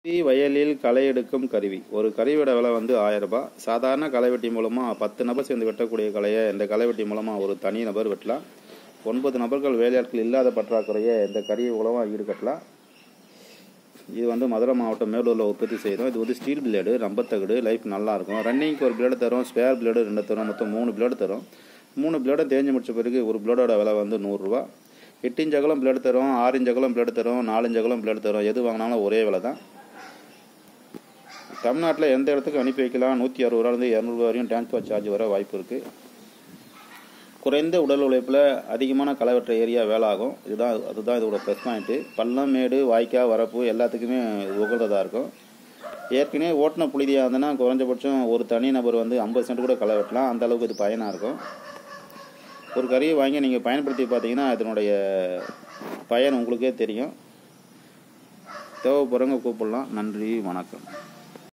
சுத்தி வயலில் களை எடுக்கும் கருவி ஒரு கருவியோட விலை வந்து ஆயிரம் ரூபாய் சாதாரண களைவெட்டி மூலமாக பத்து நபர் சேர்ந்து வெட்டக்கூடிய களையை இந்த களைவெட்டி மூலமாக ஒரு தனி நபர் வெட்டலாம் ஒன்பது நபர்கள் வேலையாட்கள் இல்லாத பற்றாக்குறையை இந்த கருவி மூலமாக ஈடுகட்டலாம் இது வந்து மதுரை மாவட்டம் மேலூரில் உற்பத்தி செய்கிறோம் இது வந்து ஸ்டீல் பிளேடு ரம்பத்தகடு லைஃப் நல்லாயிருக்கும் ரன்னிங்க்கு ஒரு பிளேடு தரும் ஸ்பேர் பிளேடு ரெண்டு தரும் மொத்தம் மூணு பிளேடு தரும் மூணு பிளேடும் தேஞ்சு முடிச்ச பிறகு ஒரு பிளேடோட விலை வந்து நூறுரூவா எட்டு இன்ச் அகலம் பிளேடு தரும் ஆறு இன்ச் அகலம் பிளேடு தரும் நாலு இன்ச் அகலம் பிளேடு தரும் எது வாங்கினாலும் ஒரே விலை தான் தமிழ்நாட்டில் எந்த இடத்துக்கு அனுப்பி வைக்கலாம் நூற்றி அறுபது ரூபாலேருந்து இரநூறுவா வரையும் டிரான்ஸ்போர்ட் சார்ஜ் வர வாய்ப்பு இருக்குது குறைந்த உடல் உழைப்பில் அதிகமான களைவற்ற ஏரியா வேலை ஆகும் இதுதான் அதுதான் இதோட ப்ளஸ் பாயிண்ட்டு பள்ளம் மேடு வாய்க்கால் வரப்பு எல்லாத்துக்குமே இது உகந்ததாக இருக்கும் ஏற்கனவே ஓட்டின புழுதியாக இருந்ததுன்னா குறைஞ்சபட்சம் ஒரு தனி நபர் வந்து ஐம்பது சென்ட் கூட களை வெட்டலாம் அந்த அளவுக்கு இது பயனாக இருக்கும் ஒரு கறியை வாங்கி நீங்கள் பயன்படுத்தி பார்த்தீங்கன்னா இதனுடைய பயன் உங்களுக்கே தெரியும் தேவைப்படுறவங்க கூப்பிடலாம் நன்றி வணக்கம்